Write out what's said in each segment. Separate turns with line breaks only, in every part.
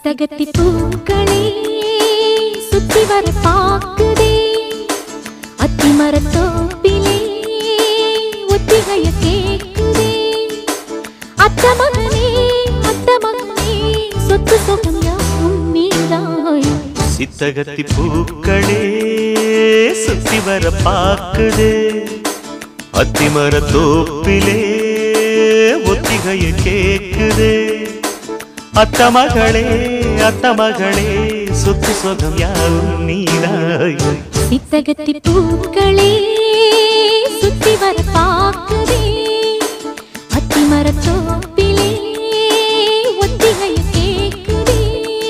சித்தகத்தி பூக்களே சுத்தி வர பாக்குதே அத்தி மரத்தோப்பிலே ஒத்திகைய கேக்குதே அத்த மகனே அத்த மகனே சொத்து சொகம் யாவும் நீதாய்
சித்தகத்தி பூக்களே சுத்தி வர பாக்குது அத்திமர தோப்பிலே ஒத்திகைய கேக்குது அத்த மகளே அத்த மகளே சொத்து சொகம் யாவும் நீதாய்
சித்தகத்தி பூக்களே சுத்தி வர பாக்குதே அத்தி மரத்தோப்பிலே ஒத்திகைய கேக்குதே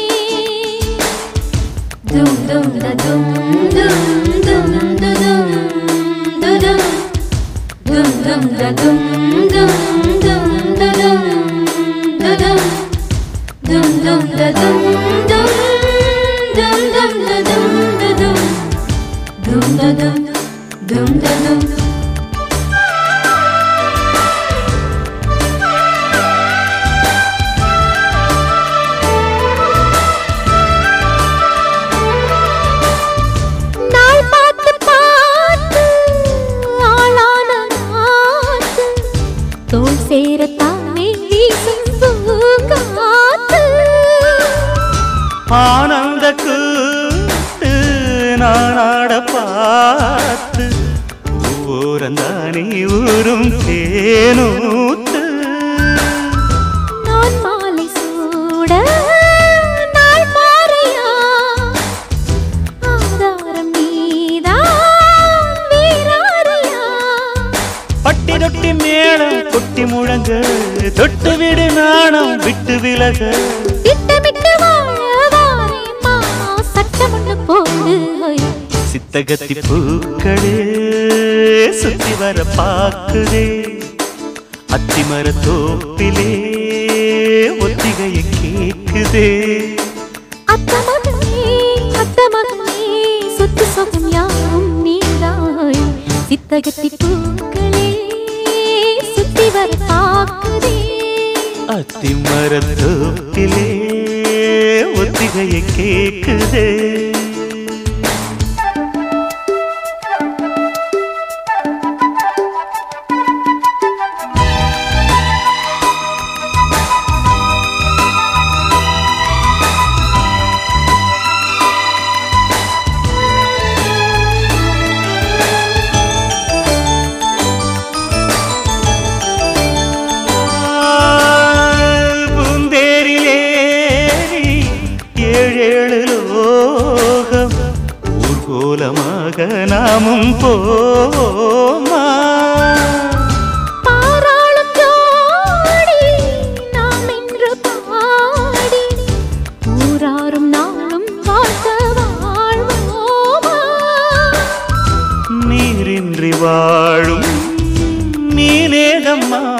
தும் தும் த தும் தும் தும் து தும் து தும் தும் தும் த தும் தும் தும் து தும் து தும் dum dum da dum dum dum dum da dum da dum dum da dum dum da dum நாள் பார்த்து பார்த்து ஆளான நாத்து தோல் சேரத்தானே வீசும் பூங்காத்து
ஆனந்த கூட்டு நானாட பார்த்து ஊரந்தானே ஊரும் தேனூத்து
நான் மாலை சூட நாள் மாறையா ஆதாரம் நீதான் வீராரியா
பட்டி தொட்டி மேளம் கொட்டி முழங்க தொட்டு விடு நாணம் விட்டு விலக
திட்டமிட்டு வாழ வாரே மாமா சட்டம் ஒன்று போடு
சித்தகத்தி பூக்களே சுத்தி வர பாக்குதே அத்திமர தோப்பிலே ஒத்திகைய கேக்குதே
அத்த மகனே அத்த மகனே சொத்து சொகம் யாவும் நீதாய் சித்தகத்தி பூக்களே சுத்தி வர பாக்குதே
அத்திமர தோப்பிலே ஒத்திகைய கேக்குதே பூந்தேரிலேறி ஏழேழு லோகம் ஊர்கோலமாக நாமும் போமா
பாராளும் ஜோடி நாம் இன்று பாடி ஊராரும் நாளும் வாழ்க்க வாழ்வோமா
நீரின்றி வாழும் நீனேகம்மா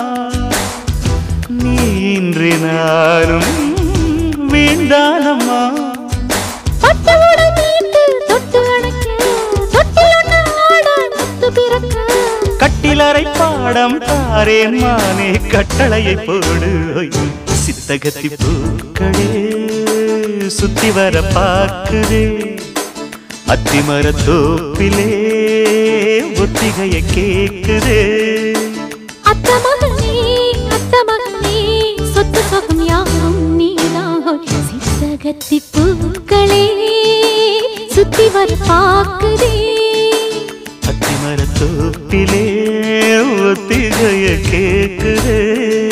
நீன்றி நானும் வீண்டானம்மா
பட்டு உடை மீட்டு தொட்டு அணைக்க தொட்டில் ஒன்று ஆட முத்து பிறக்க
கட்டிலறை பாடம் தாரேன் மானே கட்டளையை போடு சித்தகத்தி பூக்களே சுத்தி வர பார்க்குதே அத்திமர தோப்பிலே ஒத்திகைய கேக்குதே
அத்த மகனே அத்த மகனே சொத்து சொகம் யாவும் நீதான் சித்தகத்தி பூக்களே சுத்தி வர பாக்குதே
அத்திமர தோப்பிலே ஒத்திகைய கேக்குதே